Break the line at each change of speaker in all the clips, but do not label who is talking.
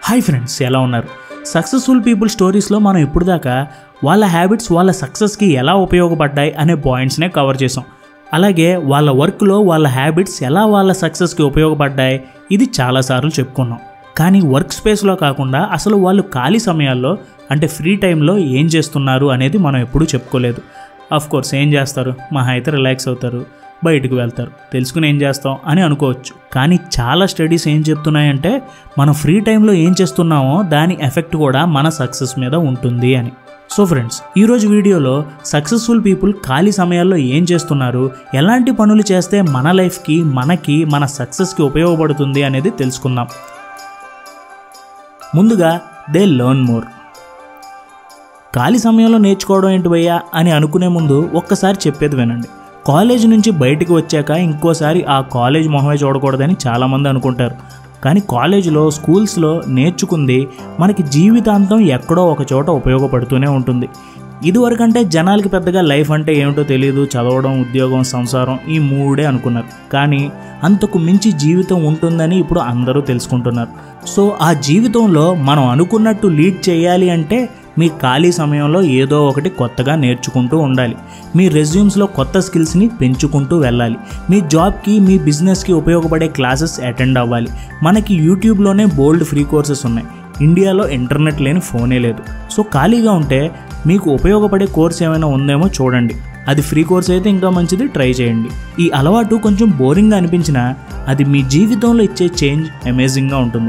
hi friends ఎలా ఉన్నారు successful people స్టోరీస్లో మనం ఇప్పుడు దాకా వాళ్ళ హ్యాబిట్స్ వాళ్ళ సక్సెస్కి ఎలా ఉపయోగపడ్డాయి అనే పాయింట్స్నే కవర్ చేసాం అలాగే వాళ్ళ వర్క్లో వాళ్ళ హ్యాబిట్స్ ఎలా వాళ్ళ సక్సెస్కి ఉపయోగపడ్డాయి ఇది చాలాసార్లు చెప్పుకున్నాం కానీ వర్క్ స్పేస్లో కాకుండా అసలు వాళ్ళు ఖాళీ సమయాల్లో అంటే ఫ్రీ టైంలో ఏం చేస్తున్నారు అనేది మనం ఎప్పుడూ చెప్పుకోలేదు అఫ్ కోర్స్ ఏం చేస్తారు మహా అయితే రిలాక్స్ అవుతారు బయటకు వెళ్తారు తెలుసుకుని ఏం చేస్తాం అని అనుకోవచ్చు కానీ చాలా స్టడీస్ ఏం చెప్తున్నాయంటే మనం ఫ్రీ టైంలో ఏం చేస్తున్నామో దాని ఎఫెక్ట్ కూడా మన సక్సెస్ మీద ఉంటుంది అని సో ఫ్రెండ్స్ ఈరోజు వీడియోలో సక్సెస్ఫుల్ పీపుల్ ఖాళీ సమయాల్లో ఏం చేస్తున్నారు ఎలాంటి పనులు చేస్తే మన లైఫ్కి మనకి మన సక్సెస్కి ఉపయోగపడుతుంది అనేది తెలుసుకుందాం ముందుగా దే లెర్న్ మోర్ ఖాళీ సమయంలో నేర్చుకోవడం ఏంటి భయ్యా అని అనుకునే ముందు ఒక్కసారి చెప్పేది వినండి కాలేజ్ నుంచి బయటికి వచ్చాక ఇంకోసారి ఆ కాలేజ్ మొహమే చూడకూడదని చాలామంది అనుకుంటారు కానీ కాలేజీలో స్కూల్స్లో నేర్చుకుంది మనకి జీవితాంతం ఎక్కడో ఒక చోట ఉపయోగపడుతూనే ఉంటుంది ఇదివరకంటే జనాలకి పెద్దగా లైఫ్ అంటే ఏమిటో తెలియదు చదవడం ఉద్యోగం సంసారం ఈ మూడే అనుకున్నారు కానీ అంతకు మించి జీవితం ఉంటుందని ఇప్పుడు అందరూ తెలుసుకుంటున్నారు సో ఆ జీవితంలో మనం అనుకున్నట్టు లీడ్ చేయాలి అంటే మీ ఖాళీ సమయంలో ఏదో ఒకటి కొత్తగా నేర్చుకుంటూ ఉండాలి మీ రెజ్యూమ్స్లో కొత్త స్కిల్స్ని పెంచుకుంటూ వెళ్ళాలి మీ జాబ్కి మీ బిజినెస్కి ఉపయోగపడే క్లాసెస్ అటెండ్ అవ్వాలి మనకి యూట్యూబ్లోనే బోల్డ్ ఫ్రీ కోర్సెస్ ఉన్నాయి ఇండియాలో ఇంటర్నెట్ లేని ఫోనే లేదు సో ఖాళీగా ఉంటే మీకు ఉపయోగపడే కోర్స్ ఏమైనా ఉందేమో చూడండి అది ఫ్రీ కోర్స్ అయితే ఇంకా మంచిది ట్రై చేయండి ఈ అలవాటు కొంచెం బోరింగ్గా అనిపించినా అది మీ జీవితంలో ఇచ్చే చేంజ్ అమేజింగ్గా ఉంటుంది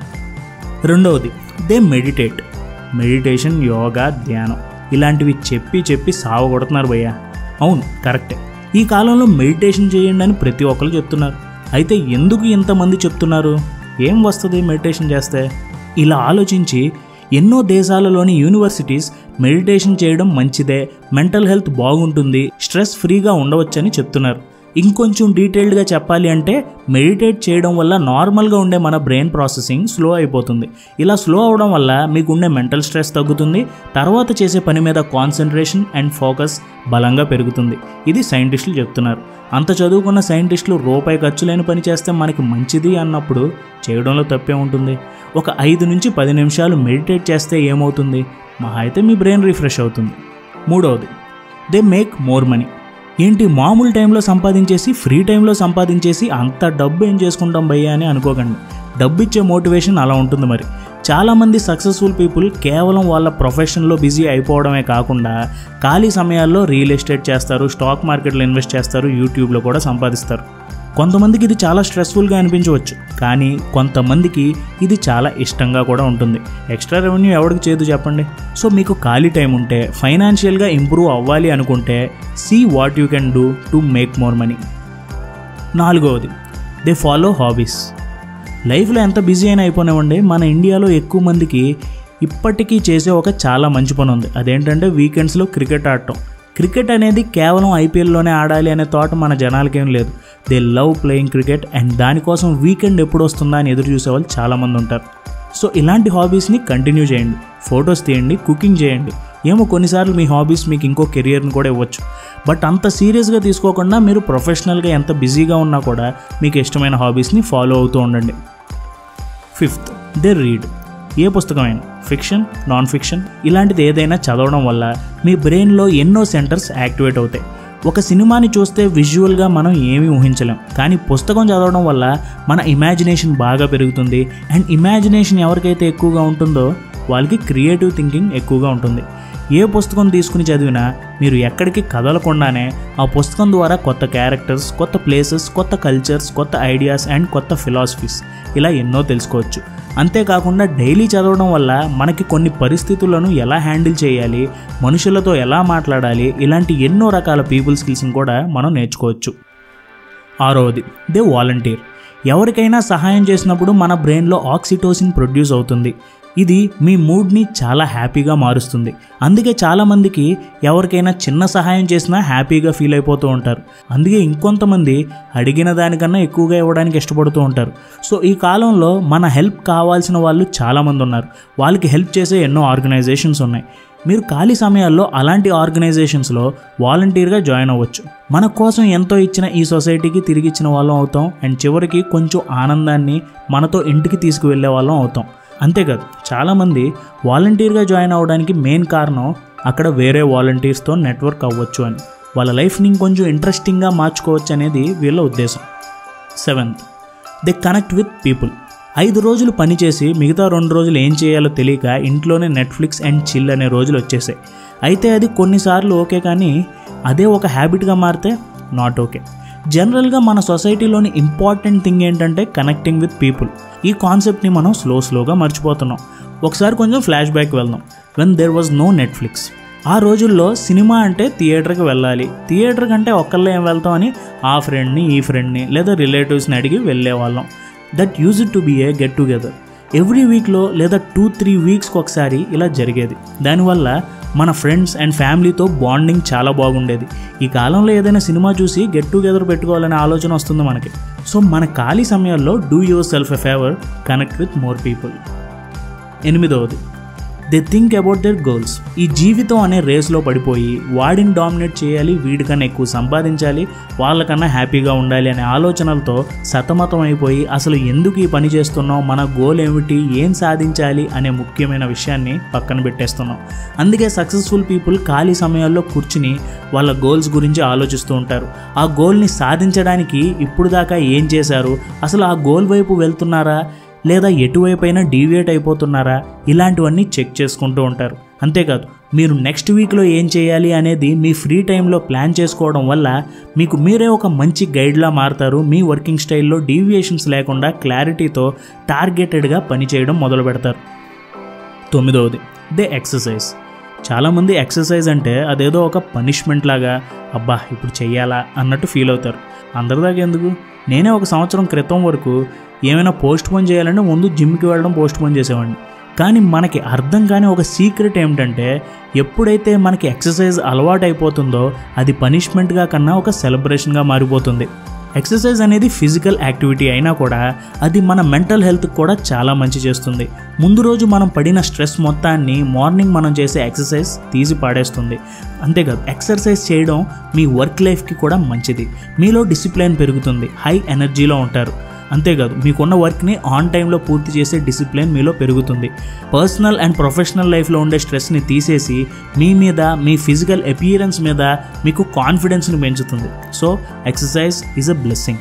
రెండవది దే మెడిటేట్ మెడిటేషన్ యోగా ధ్యానం ఇలాంటివి చెప్పి చెప్పి సావగొడుతున్నారు భయ్య అవును కరెక్టే ఈ కాలంలో మెడిటేషన్ చేయండి అని ప్రతి ఒక్కరు చెప్తున్నారు అయితే ఎందుకు ఇంతమంది చెప్తున్నారు ఏం వస్తుంది మెడిటేషన్ చేస్తే ఇలా ఆలోచించి ఎన్నో దేశాలలోని యూనివర్సిటీస్ మెడిటేషన్ చేయడం మంచిదే మెంటల్ హెల్త్ బాగుంటుంది స్ట్రెస్ ఫ్రీగా ఉండవచ్చని చెప్తున్నారు ఇంకొంచెం డీటెయిల్డ్గా చెప్పాలి అంటే మెడిటేట్ చేయడం వల్ల నార్మల్గా ఉండే మన బ్రెయిన్ ప్రాసెసింగ్ స్లో అయిపోతుంది ఇలా స్లో అవడం వల్ల మీకు ఉండే మెంటల్ స్ట్రెస్ తగ్గుతుంది తర్వాత చేసే పని మీద కాన్సన్ట్రేషన్ అండ్ ఫోకస్ బలంగా పెరుగుతుంది ఇది సైంటిస్టులు చెప్తున్నారు అంత చదువుకున్న సైంటిస్టులు రూపాయి ఖర్చు లేని పని చేస్తే మనకి మంచిది అన్నప్పుడు చేయడంలో తప్పే ఉంటుంది ఒక ఐదు నుంచి పది నిమిషాలు మెడిటేట్ చేస్తే ఏమవుతుంది మహా అయితే మీ బ్రెయిన్ రిఫ్రెష్ అవుతుంది మూడవది దే మేక్ మోర్ మనీ ఏంటి మామూలు టైంలో సంపాదించేసి ఫ్రీ టైంలో సంపాదించేసి అంత డబ్బు ఏం చేసుకుంటాం భయ్యా అని అనుకోకండి డబ్బు ఇచ్చే మోటివేషన్ అలా ఉంటుంది మరి చాలామంది సక్సెస్ఫుల్ పీపుల్ కేవలం వాళ్ళ ప్రొఫెషన్లో బిజీ అయిపోవడమే కాకుండా ఖాళీ సమయాల్లో రియల్ ఎస్టేట్ చేస్తారు స్టాక్ మార్కెట్లో ఇన్వెస్ట్ చేస్తారు యూట్యూబ్లో కూడా సంపాదిస్తారు కొంతమందికి ఇది చాలా స్ట్రెస్ఫుల్గా అనిపించవచ్చు కానీ కొంతమందికి ఇది చాలా ఇష్టంగా కూడా ఉంటుంది ఎక్స్ట్రా రెవెన్యూ ఎవరికి చేదు చెప్పండి సో మీకు ఖాళీ టైం ఉంటే ఫైనాన్షియల్గా ఇంప్రూవ్ అవ్వాలి అనుకుంటే see what you can do to make more money నాలుగవది దే ఫాలో హాబీస్ లైఫ్లో ఎంత బిజీ అయినా అయిపోయినామండి మన ఇండియాలో ఎక్కువ మందికి ఇప్పటికీ చేసే ఒక చాలా మంచి పని ఉంది అదేంటంటే వీకెండ్స్లో క్రికెట్ ఆడటం క్రికెట్ అనేది కేవలం ఐపీఎల్లోనే ఆడాలి అనే థాట్ మన జనాలకేం లేదు they love playing cricket and దానికోసం వీకెండ్ ఎప్పుడు వస్తుందా అని ఎదురు చూసేవాళ్ళు చాలామంది ఉంటారు సో ఇలాంటి హాబీస్ని కంటిన్యూ చేయండి ఫొటోస్ తీయండి కుకింగ్ చేయండి ఏమో కొన్నిసార్లు మీ హాబీస్ మీకు ఇంకో కెరియర్ని కూడా ఇవ్వచ్చు బట్ అంత సీరియస్గా తీసుకోకుండా మీరు ప్రొఫెషనల్గా ఎంత బిజీగా ఉన్నా కూడా మీకు ఇష్టమైన హాబీస్ని ఫాలో అవుతూ ఉండండి ఫిఫ్త్ దే రీడ్ ఏ పుస్తకమైనా ఫిక్షన్ నాన్ ఫిక్షన్ ఇలాంటిది ఏదైనా చదవడం వల్ల మీ బ్రెయిన్లో ఎన్నో సెంటర్స్ యాక్టివేట్ అవుతాయి ఒక సినిమాని చూస్తే విజువల్గా మనం ఏమీ ఊహించలేం కానీ పుస్తకం చదవడం వల్ల మన ఇమాజినేషన్ బాగా పెరుగుతుంది అండ్ ఇమాజినేషన్ ఎవరికైతే ఎక్కువగా ఉంటుందో వాళ్ళకి క్రియేటివ్ థింకింగ్ ఎక్కువగా ఉంటుంది ఏ పుస్తకం తీసుకుని చదివినా మీరు ఎక్కడికి కదలకుండానే ఆ పుస్తకం ద్వారా కొత్త క్యారెక్టర్స్ కొత్త ప్లేసెస్ కొత్త కల్చర్స్ కొత్త ఐడియాస్ అండ్ కొత్త ఫిలాసఫీస్ ఇలా ఎన్నో తెలుసుకోవచ్చు అంతేకాకుండా డైలీ చదవడం వల్ల మనకి కొన్ని పరిస్థితులను ఎలా హ్యాండిల్ చేయాలి మనుషులతో ఎలా మాట్లాడాలి ఇలాంటి ఎన్నో రకాల పీపుల్ స్కిల్స్ని కూడా మనం నేర్చుకోవచ్చు ఆరవది దే వాలంటీర్ ఎవరికైనా సహాయం చేసినప్పుడు మన బ్రెయిన్లో ఆక్సిటోసిన్ ప్రొడ్యూస్ అవుతుంది ఇది మీ మూడ్ని చాలా హ్యాపీగా మారుస్తుంది అందుకే చాలామందికి ఎవరికైనా చిన్న సహాయం చేసినా హ్యాపీగా ఫీల్ అయిపోతూ ఉంటారు అందుకే ఇంకొంతమంది అడిగిన దానికన్నా ఎక్కువగా ఇవ్వడానికి ఇష్టపడుతూ ఉంటారు సో ఈ కాలంలో మన హెల్ప్ కావాల్సిన వాళ్ళు చాలామంది ఉన్నారు వాళ్ళకి హెల్ప్ చేసే ఎన్నో ఆర్గనైజేషన్స్ ఉన్నాయి మీరు ఖాళీ సమయాల్లో అలాంటి ఆర్గనైజేషన్స్లో వాలంటీర్గా జాయిన్ అవ్వచ్చు మన కోసం ఎంతో ఇచ్చిన ఈ సొసైటీకి తిరిగి ఇచ్చిన వాళ్ళం అవుతాం అండ్ చివరికి కొంచెం ఆనందాన్ని మనతో ఇంటికి తీసుకువెళ్ళే వాళ్ళం అవుతాం అంతేకాదు చాలామంది వాలంటీర్గా జాయిన్ అవ్వడానికి మెయిన్ కారణం అక్కడ వేరే వాలంటీర్స్తో నెట్వర్క్ అవ్వచ్చు అని వాళ్ళ లైఫ్ని ఇంకొంచెం ఇంట్రెస్టింగ్గా మార్చుకోవచ్చు అనేది వీళ్ళ ఉద్దేశం seventh they connect with people ఐదు రోజులు పనిచేసి మిగతా రెండు రోజులు ఏం చేయాలో తెలియక ఇంట్లోనే నెట్ఫ్లిక్స్ అండ్ చిల్ అనే రోజులు వచ్చేసాయి అయితే అది కొన్నిసార్లు ఓకే కానీ అదే ఒక హ్యాబిట్గా మారితే నాట్ ఓకే జనరల్గా మన సొసైటీలోని ఇంపార్టెంట్ థింగ్ ఏంటంటే కనెక్టింగ్ విత్ పీపుల్ ఈ కాన్సెప్ట్ని మనం స్లో స్లోగా మర్చిపోతున్నాం ఒకసారి కొంచెం ఫ్లాష్ బ్యాక్ వెళ్దాం when there was no Netflix ఆ రోజుల్లో సినిమా అంటే థియేటర్కి వెళ్ళాలి థియేటర్ కంటే ఒక్కళ్ళే ఏం వెళ్తాం అని ఆ ఫ్రెండ్ని ఈ ఫ్రెండ్ని లేదా రిలేటివ్స్ని అడిగి వెళ్ళేవాళ్ళం that used to be a get together every వీక్లో లేదా టూ త్రీ వీక్స్కి ఒకసారి ఇలా జరిగేది దానివల్ల మన ఫ్రెండ్స్ అండ్ ఫ్యామిలీతో బాండింగ్ చాలా బాగుండేది ఈ కాలంలో ఏదైనా సినిమా చూసి గెట్ టుగెదర్ పెట్టుకోవాలనే ఆలోచన వస్తుంది మనకి సో మన ఖాళీ సమయాల్లో do yourself a favour connect with more people ఎనిమిదవది they think about their goals ఈ జీవితం అనే రేస్లో పడిపోయి వాడిని డామినేట్ చేయాలి వీడికన్నా ఎక్కువ సంపాదించాలి వాళ్ళకన్నా హ్యాపీగా ఉండాలి అనే ఆలోచనలతో సతమతం అయిపోయి అసలు ఎందుకు ఈ పని చేస్తున్నాం మన గోల్ ఏమిటి ఏం సాధించాలి అనే ముఖ్యమైన విషయాన్ని పక్కన పెట్టేస్తున్నాం అందుకే సక్సెస్ఫుల్ పీపుల్ ఖాళీ సమయాల్లో కూర్చుని వాళ్ళ గోల్స్ గురించి ఆలోచిస్తూ ఉంటారు ఆ గోల్ని సాధించడానికి ఇప్పుడు దాకా ఏం చేశారు అసలు ఆ గోల్ వైపు వెళ్తున్నారా లేదా ఎటువైపైనా డీవియేట్ అయిపోతున్నారా ఇలాంటివన్నీ చెక్ చేసుకుంటూ ఉంటారు అంతేకాదు మీరు నెక్స్ట్ వీక్లో ఏం చేయాలి అనేది మీ ఫ్రీ టైంలో ప్లాన్ చేసుకోవడం వల్ల మీకు మీరే ఒక మంచి గైడ్లా మారుతారు మీ వర్కింగ్ స్టైల్లో డీవియేషన్స్ లేకుండా క్లారిటీతో టార్గెటెడ్గా పనిచేయడం మొదలు పెడతారు తొమ్మిదవది దే ఎక్సర్సైజ్ చాలామంది ఎక్సర్సైజ్ అంటే అదేదో ఒక పనిష్మెంట్ లాగా అబ్బా ఇప్పుడు చెయ్యాలా అన్నట్టు ఫీల్ అవుతారు అందరిదాకా ఎందుకు నేనే ఒక సంవత్సరం క్రితం వరకు ఏమైనా పోస్ట్ పోన్ చేయాలంటే ముందు జిమ్కి వెళ్ళడం పోస్ట్ పోన్ చేసేవాడిని కానీ మనకి అర్థం కాని ఒక సీక్రెట్ ఏమిటంటే ఎప్పుడైతే మనకి ఎక్సర్సైజ్ అలవాటు అయిపోతుందో అది పనిష్మెంట్గా కన్నా ఒక సెలబ్రేషన్గా మారిపోతుంది ఎక్సర్సైజ్ అనేది ఫిజికల్ యాక్టివిటీ అయినా కూడా అది మన మెంటల్ హెల్త్కి కూడా చాలా మంచి చేస్తుంది ముందు రోజు మనం పడిన స్ట్రెస్ మొత్తాన్ని మార్నింగ్ మనం చేసే ఎక్సర్సైజ్ తీసి పాడేస్తుంది అంతేకాదు ఎక్సర్సైజ్ చేయడం మీ వర్క్ లైఫ్కి కూడా మంచిది మీలో డిసిప్లిన్ పెరుగుతుంది హై ఎనర్జీలో ఉంటారు అంతేకాదు మీకున్న వర్క్ని ఆన్ టైంలో పూర్తి చేసే డిసిప్లిన్ మీలో పెరుగుతుంది పర్సనల్ అండ్ ప్రొఫెషనల్ లైఫ్లో ఉండే స్ట్రెస్ని తీసేసి మీ మీద మీ ఫిజికల్ అపియరెన్స్ మీద మీకు కాన్ఫిడెన్స్ని పెంచుతుంది so exercise is a blessing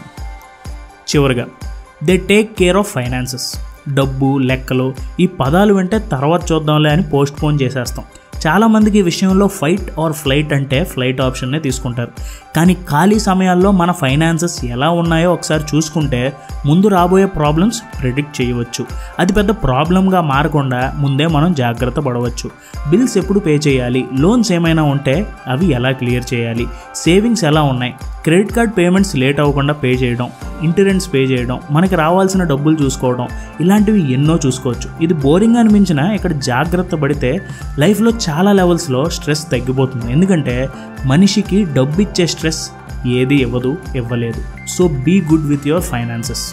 చివరిగా they take care of finances డబ్బు లెక్కలు ఈ పదాలు వింటే తర్వాత చూద్దాంలే అని పోస్ట్ పోన్ చేసేస్తాం చాలామందికి ఈ విషయంలో ఫైట్ ఆర్ ఫ్లైట్ అంటే ఫ్లైట్ ఆప్షన్నే తీసుకుంటారు కానీ ఖాళీ సమయాల్లో మన ఫైనాన్సెస్ ఎలా ఉన్నాయో ఒకసారి చూసుకుంటే ముందు రాబోయే ప్రాబ్లమ్స్ ప్రిడిక్ట్ చేయవచ్చు అది పెద్ద ప్రాబ్లంగా మారకుండా ముందే మనం జాగ్రత్త పడవచ్చు బిల్స్ ఎప్పుడు పే చేయాలి లోన్స్ ఏమైనా ఉంటే అవి ఎలా క్లియర్ చేయాలి సేవింగ్స్ ఎలా ఉన్నాయి క్రెడిట్ కార్డ్ పేమెంట్స్ లేట్ అవ్వకుండా పే చేయడం ఇంటరెన్స్ పే చేయడం మనకి రావాల్సిన డబ్బులు చూసుకోవడం ఇలాంటివి ఎన్నో చూసుకోవచ్చు ఇది బోరింగ్ అనిపించినా ఇక్కడ జాగ్రత్త పడితే లైఫ్లో చాలా లెవెల్స్లో స్ట్రెస్ తగ్గిపోతుంది ఎందుకంటే మనిషికి డబ్బు ఇచ్చే స్ట్రెస్ ఏది ఇవ్వదు ఇవ్వలేదు so be good with your finances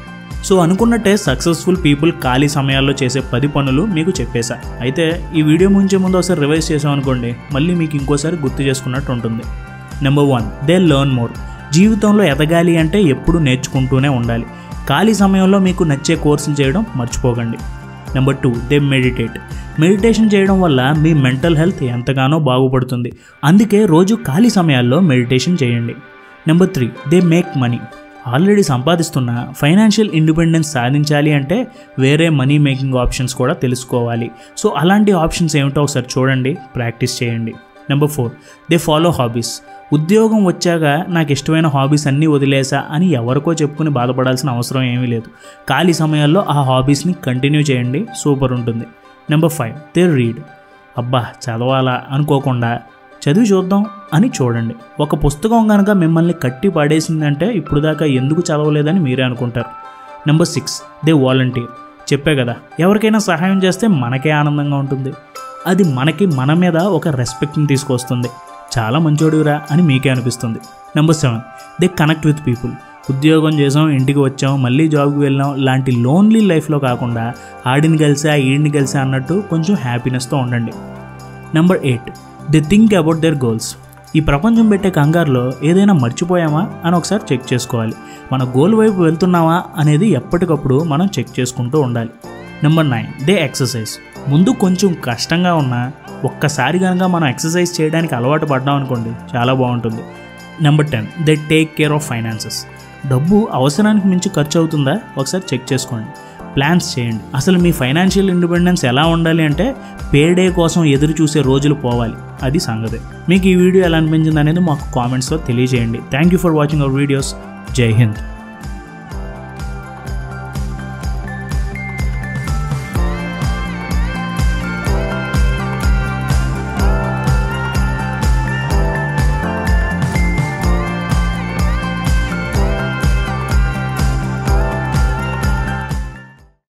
so అనుకున్నట్టే సక్సెస్ఫుల్ పీపుల్ ఖాళీ సమయాల్లో చేసే పది పనులు మీకు చెప్పేశా అయితే ఈ వీడియో ముంచే ముందు ఒకసారి రివైజ్ చేసాం అనుకోండి మళ్ళీ మీకు ఇంకోసారి గుర్తు చేసుకున్నట్టు ఉంటుంది number one they learn more జీవితంలో ఎదగాలి అంటే ఎప్పుడు నేర్చుకుంటూనే ఉండాలి ఖాళీ సమయంలో మీకు నచ్చే కోర్సులు చేయడం మర్చిపోకండి number two they meditate meditation చేయడం వల్ల మీ మెంటల్ హెల్త్ ఎంతగానో బాగుపడుతుంది అందుకే రోజు ఖాళీ సమయాల్లో మెడిటేషన్ చేయండి number three they make money already సంపాదిస్తున్న ఫైనాన్షియల్ ఇండిపెండెన్స్ సాధించాలి అంటే వేరే మనీ మేకింగ్ ఆప్షన్స్ కూడా తెలుసుకోవాలి సో అలాంటి ఆప్షన్స్ ఏమిటో ఒకసారి చూడండి ప్రాక్టీస్ చేయండి number four they follow hobbies ఉద్యోగం వచ్చాక నాకు ఇష్టమైన హాబీస్ అన్నీ వదిలేసా అని ఎవరికో చెప్పుకుని బాధపడాల్సిన అవసరం ఏమీ లేదు ఖాళీ సమయాల్లో ఆ హాబీస్ని కంటిన్యూ చేయండి సూపర్ ఉంటుంది నెంబర్ ఫైవ్ దే రీడ్ అబ్బా చదవాలా అనుకోకుండా చదివి చూద్దాం అని చూడండి ఒక పుస్తకం కనుక మిమ్మల్ని కట్టి పడేసిందంటే ఇప్పుడు దాకా ఎందుకు చదవలేదని మీరే అనుకుంటారు నెంబర్ సిక్స్ దే వాలంటీర్ చెప్పే కదా ఎవరికైనా సహాయం చేస్తే మనకే ఆనందంగా ఉంటుంది అది మనకి మన మీద ఒక రెస్పెక్ట్ని తీసుకొస్తుంది చాలా మంచోడివిరా అని మీకే అనిపిస్తుంది number seven they connect with people ఉద్యోగం చేసాం ఇంటికి వచ్చాం మళ్ళీ జాబ్కి వెళ్ళాం లాంటి లోన్లీ లైఫ్లో కాకుండా ఆడిని కలిసా ఈడిని కలిసా అన్నట్టు కొంచెం హ్యాపీనెస్తో ఉండండి number eight they think about their goals ఈ ప్రపంచం పెట్టే కంగారులో ఏదైనా మర్చిపోయామా అని ఒకసారి చెక్ చేసుకోవాలి మన గోల్ వైపు వెళ్తున్నామా అనేది ఎప్పటికప్పుడు మనం చెక్ చేసుకుంటూ ఉండాలి నెంబర్ నైన్ దే ఎక్సర్సైజ్ ముందు కొంచెం కష్టంగా ఉన్నా ఒక్కసారి కనుక మనం ఎక్సర్సైజ్ చేయడానికి అలవాటు పడ్డాం అనుకోండి చాలా బాగుంటుంది number ten they take care of finances డబ్బు అవసరానికి మించి ఖర్చు అవుతుందా ఒకసారి చెక్ చేసుకోండి ప్లాన్స్ చేయండి అసలు మీ ఫైనాన్షియల్ ఇండిపెండెన్స్ ఎలా ఉండాలి అంటే పేడే కోసం ఎదురు చూసే రోజులు పోవాలి అది సంగతి మీకు ఈ వీడియో ఎలా అనిపించింది అనేది మాకు కామెంట్స్లో తెలియజేయండి thank you for watching our videos Jai Hind